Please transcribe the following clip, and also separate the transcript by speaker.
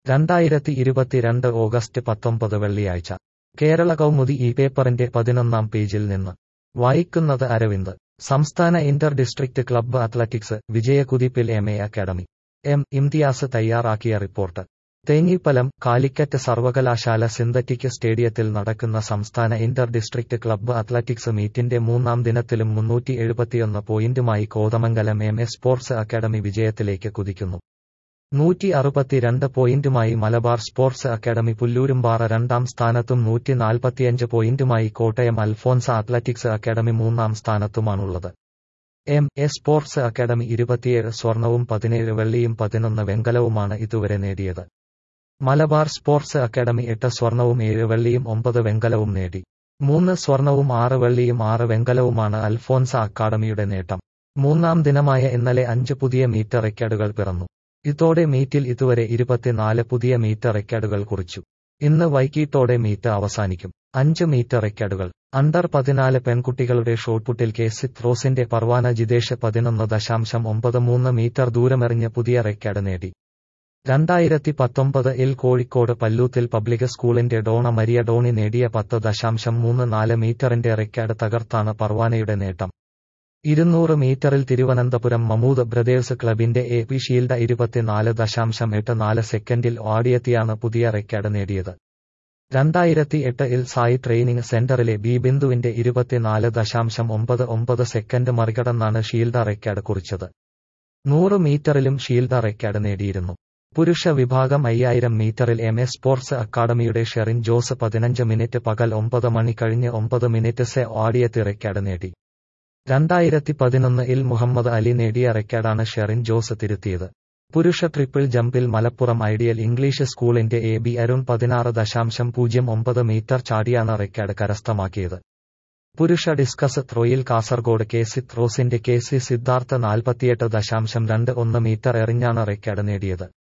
Speaker 1: രണ്ടായിരത്തി ഇരുപത്തിരണ്ട് ഓഗസ്റ്റ് പത്തൊമ്പത് വെള്ളിയാഴ്ച കേരള കൗമുദി ഈ പേപ്പറിന്റെ പതിനൊന്നാം പേജിൽ നിന്ന് വായിക്കുന്നത് അരവിന്ദ് സംസ്ഥാന ഇന്റർ ഡിസ്ട്രിക്ട് ക്ലബ്ബ് അത്ലറ്റിക്സ് വിജയകുതിപ്പിൽ M A academy M Imtiaz തയ്യാറാക്കിയ റിപ്പോർട്ട് തേഞ്ഞിപ്പലം കാലിക്കറ്റ് സർവകലാശാല സിന്തറ്റിക് സ്റ്റേഡിയത്തിൽ നടക്കുന്ന സംസ്ഥാന ഇന്റർ ഡിസ്ട്രിക്ട് ക്ലബ്ബ് അത്ലറ്റിക്സ് മീറ്റിന്റെ മൂന്നാം ദിനത്തിലും മുന്നൂറ്റി എഴുപത്തിയൊന്ന് പോയിന്റുമായി Kothamangalam M A sports academy വിജയത്തിലേക്ക് കുതിക്കുന്നു നൂറ്റി അറുപത്തിരണ്ട് പോയിന്റുമായി മലബാർ സ്പോർട്സ് അക്കാദമി പുല്ലൂരുംപാറ രണ്ടാം സ്ഥാനത്തും നൂറ്റി നാൽപ്പത്തിയഞ്ച് പോയിന്റുമായി കോട്ടയം അൽഫോൻസ അത്ലറ്റിക്സ് അക്കാദമി മൂന്നാം സ്ഥാനത്തുമാണുള്ളത് എം എ സ്പോർട്സ് അക്കാദമി ഇരുപത്തിയേഴ് സ്വർണവും പതിനേഴ് വെള്ളിയും പതിനൊന്ന് വെങ്കലവുമാണ് ഇതുവരെ നേടിയത് മലബാർ സ്പോർട്സ് അക്കാദമി എട്ട് സ്വർണവും ഏഴ് വെള്ളിയും ഒമ്പത് വെങ്കലവും നേടി മൂന്ന് സ്വർണവും ആറ് വെള്ളിയും ആറ് വെങ്കലവുമാണ് അൽഫോൻസ അക്കാദമിയുടെ നേട്ടം മൂന്നാം ദിനമായ ഇന്നലെ അഞ്ച് പുതിയ മീറ്റർ റെക്കോർഡുകൾ പിറന്നു ഇതോടെ മീറ്റിൽ ഇതുവരെ ഇരുപത്തിനാല് പുതിയ മീറ്റർ റെക്കോർഡുകൾ കുറിച്ചു ഇന്ന് വൈകിട്ടോടെ മീറ്റ് അവസാനിക്കും അഞ്ച് മീറ്റർ റെക്കോർഡുകൾ അണ്ടർ പതിനാല് പെൺകുട്ടികളുടെ ഷോട്ട്പുട്ടിൽ കേസിത് റോസിന്റെ പർവാന ജിതേഷ് പതിനൊന്ന് ദശാംശം ഒമ്പത് മൂന്ന് മീറ്റർ ദൂരമെറിഞ്ഞ് പുതിയ റെക്കോർഡ് നേടി രണ്ടായിരത്തി പത്തൊമ്പത് ഇൽ കോഴിക്കോട് പല്ലൂത്തിൽ പബ്ലിക് സ്കൂളിന്റെ ഡോണ മരിയ ഡോണി നേടിയ പത്ത് ദശാംശം മൂന്ന് നാല് മീറ്ററിന്റെ റെക്കോർഡ് തകർത്താണ് പർവാനയുടെ നേട്ടം ഇരുന്നൂറ് മീറ്ററിൽ തിരുവനന്തപുരം മമൂദ് ബ്രദേഴ്സ് ക്ലബിന്റെ എ പി ഷീൽഡ ഇരുപത്തിനാല് ദശാംശം എട്ട് നാല് സെക്കൻഡിൽ ഓടിയെത്തിയാണ് പുതിയ റെക്കോർഡ് നേടിയത് രണ്ടായിരത്തി എട്ട് ഇൽ സായി ട്രെയിനിംഗ് സെന്ററിലെ ബി ബിന്ദുവിന്റെ ഇരുപത്തിനാല് ദശാംശം ഒമ്പത് ഒമ്പത് സെക്കൻഡ് മറികടന്നാണ് ഷീൽഡ റെക്കോർഡ് കുറിച്ചത് നൂറ് മീറ്ററിലും ഷീൽഡ റെക്കോർഡ് നേടിയിരുന്നു പുരുഷ വിഭാഗം അയ്യായിരം മീറ്ററിൽ എം എ സ്പോർട്സ് അക്കാദമിയുടെ ഷെറിൻ ജോസ് പതിനഞ്ച് മിനിറ്റ് പകൽ ഒമ്പത് മണി കഴിഞ്ഞ് ഒമ്പത് മിനിറ്റ് സെ ഓടിയെത്തി റെക്കോർഡ് നേടി രണ്ടായിരത്തി പതിനൊന്ന് ഇൽ മുഹമ്മദ് അലി നേടിയ റെക്കോർഡാണ് ഷെറിൻ ജോസ് തിരുത്തിയത് പുരുഷ ട്രിപ്പിൾ ജമ്പിൽ മലപ്പുറം ഐഡിയൽ ഇംഗ്ലീഷ് സ്കൂളിന്റെ എ ബി അരുൺ പതിനാറ് ദശാംശം പൂജ്യം ഒമ്പത് മീറ്റർ ചാടിയാണ് റെക്കോർഡ് കരസ്ഥമാക്കിയത് പുരുഷ ഡിസ്കസ് ത്രോയിൽ കാസർഗോഡ് കെ സി ത്രോസിന്റെ കെ സി സിദ്ധാർത്ഥ നാൽപ്പത്തിയെട്ട് ദശാംശം രണ്ട് ഒന്ന് മീറ്റർ എറിഞ്ഞാണ് റെക്കോർഡ് നേടിയത്